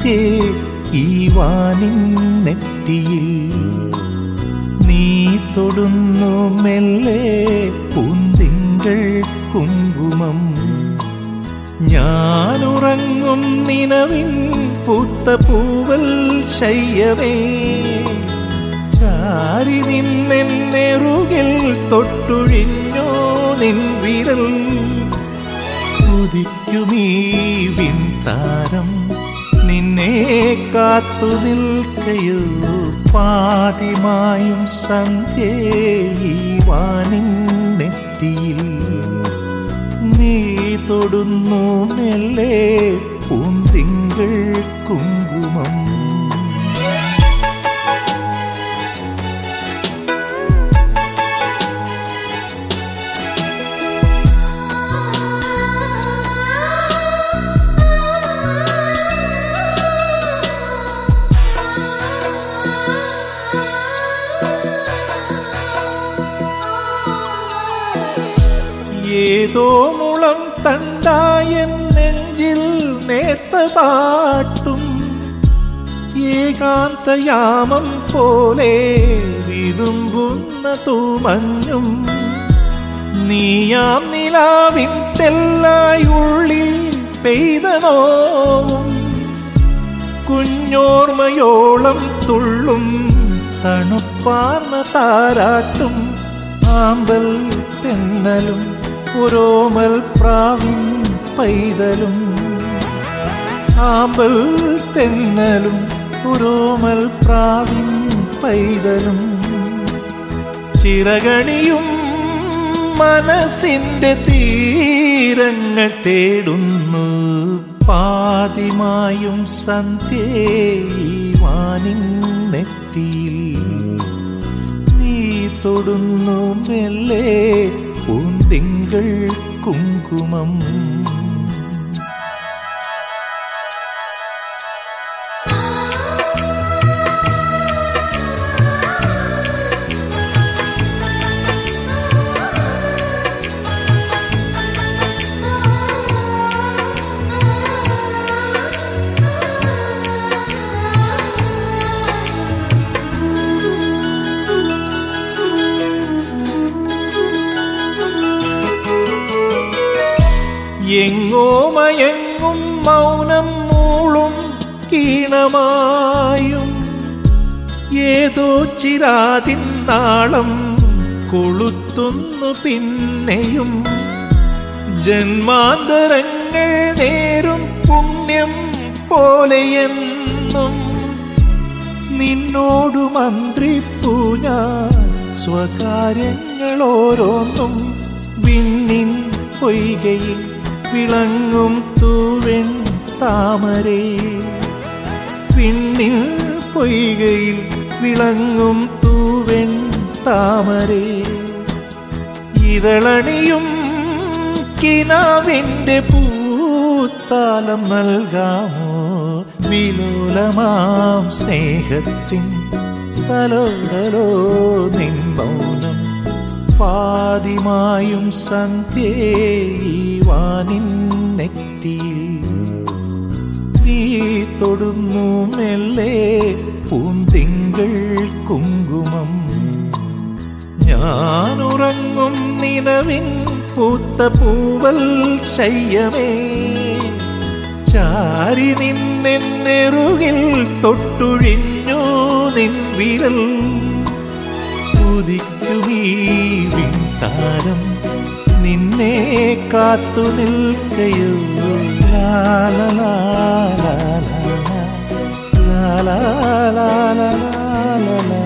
സന്ധ്യേ ഈ വാനിൻ നെറ്റിയിൽ നീ തൊടുന്നു മെല്ലെ പൂന്തിങ്കൾ കുങ്കുമം ഞാനുറങ്ങും നിലവിൻ പൂത്ത പൂവൽ ശയ്യമേ ചാരി നിന്നെറുകിൽ തൊട്ടുഴിഞ്ഞോ നിൻ വിരൽ ഉദിക്കുമീ വിൻതാരം നിന്നെ കാത്തു നിൽക്കയോ പാതിമായും സന്ധ്യേ ഈ വാനിൻ നെറ്റിയിൽ നീ തൊടുന്നു മെല്ലെ പൂന്തിങ്കൾ കുങ്കുമം ഏതോ മുളം തണ്ടായ നെഞ്ചിൽ നേത്ത പാട്ടും ഏകാന്തയാമം പോലെ വിതുമ്പുന്ന തൂമഞ്ഞും നീയാം നിലാവിൻ തെല്ലായി ഉള്ളിൽ പെയ്ത നോവും കുഞ്ഞോർമയോളം തുള്ളും തണുപ്പാർന്ന താരാട്ടും ആമ്പൽ തെന്നലും ഒരോമൽ പ്രാവിൻ പൈതലും ആമ്പൽ തെന്നലും ഒരോമൽ പ്രാവിൻ പൈതലും ചിറകണിയും മനസ്സിൻ്റെ തീരങ്ങൾ തേടുന്നു പാതിമായും സന്ധ്യേ ഈ വാനിൻ നെറ്റിയിൽ നീ തൊടുന്നു മെല്ലെ പൂന്തിങ്കൾ കുങ്കുമം എങ്ങോ മയങ്ങും മൗനം മൂളും കീണമായും ഏതോ ചിരാതിൻ നാളം കൊളുത്തുന്നു പിന്നെയും ജന്മാന്തരങ്ങൾ നേരും പുണ്യം പോലെയെന്നും നിന്നോടു മന്ത്രിപ്പൂ ഞാൻ സ്വകാര്യങ്ങൾ ഓരോന്നും വിണ്ണിൻ പൊയ്കയിൽ വിളങ്ങും തൂവെൺ താമരേ പിന്നിൽ പൊയ്കയിൽ വിളങ്ങും തൂവെൺ താമരേ ഇതളണിയും കിനാവിൻ്റെ പൂത്താലം നൽകാമോ വിലോലമാം സ്നേഹത്തിൻ തലോടലോ നിൻ മൗനം പാതിമായും സന്ധ്യേ ഈ വാനിൻ നെറ്റിയിൽ നീ തൊടുന്നു മെല്ലെ പൂന്തിങ്കൾ കുങ്കുമം ഞാനുറങ്ങും നിലവിൻ പൂത്ത പൂവൽ ശയ്യമേ ചാരി നിന്നെറുകിൽ തൊട്ടുഴിഞ്ഞു നിൻ വിരൽ ഉദിക്കുമീ വിൺതാരം നിന്നെ കാത്തു നിൽക്കയോ ലാല ലാല ലാല ലാല ലാല